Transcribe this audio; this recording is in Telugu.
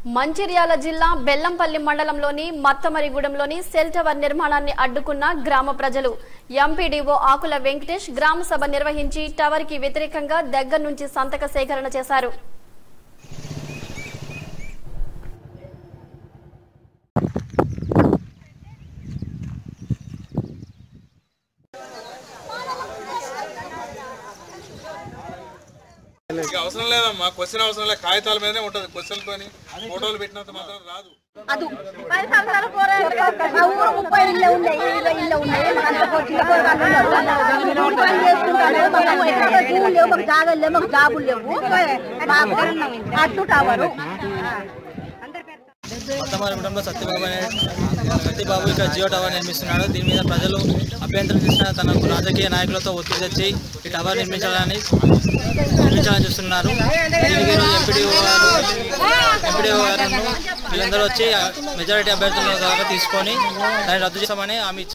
మంచిర్యాల జిల్లా బెల్లంపల్లి మండలంలోని మత్తమరిగూడెంలోని సెల్ టవర్ నిర్మాణాన్ని అడ్డుకున్న గ్రామ ప్రజలు ఎంపీడీఓ ఆకుల వెంకటేష్ గ్రామ సభ నిర్వహించి టవర్ కి వ్యతిరేకంగా దగ్గర నుంచి సంతక సేకరణ చేశారు ఇక అవసరం లేదమ్మా క్వశ్చన్ అవసరం లేదు కాగితాల మీదనే ఉంటుంది క్వశ్చన్ తోని ఫోటోలు పెట్టినంత మాత్రం రాదు అది పది సంవత్సరాల పోరాడు మా ఊరు ముప్పై ఇళ్ళు ఉన్నాయి ఇరవై ఇళ్ళు ఉన్నాయి మాకు అంత పొట్టి పోరాడు ఉన్నారు. కూలి పని చేసుకుంటాడు మాకు ఎక్కడ భూములు లేవు మాకు జాగాలు లేవు మాకు జాబులు లేవు మాకు అట్టు టవరు కొత్తమారిగూడెంలో సత్యబాబు అనే సత్యబాబు ఇక్కడ జియో టవర్ నిర్మిస్తున్నాడు దీని మీద ప్రజలు అభ్యంతరం చేసిన తనకు రాజకీయ నాయకులతో ఒత్తిడి తెచ్చి ఈ టవర్ నిర్మించాలని నిర్మించాలని చూస్తున్నారు దీనికి ఎంపీడీఓ గారు ఎంపీడీఓ గారు వీళ్ళందరూ వచ్చి మెజారిటీ అభ్యర్థుల ద్వారా తీసుకొని దాన్ని రద్దు చేస్తామని హామీ ఇచ్చారు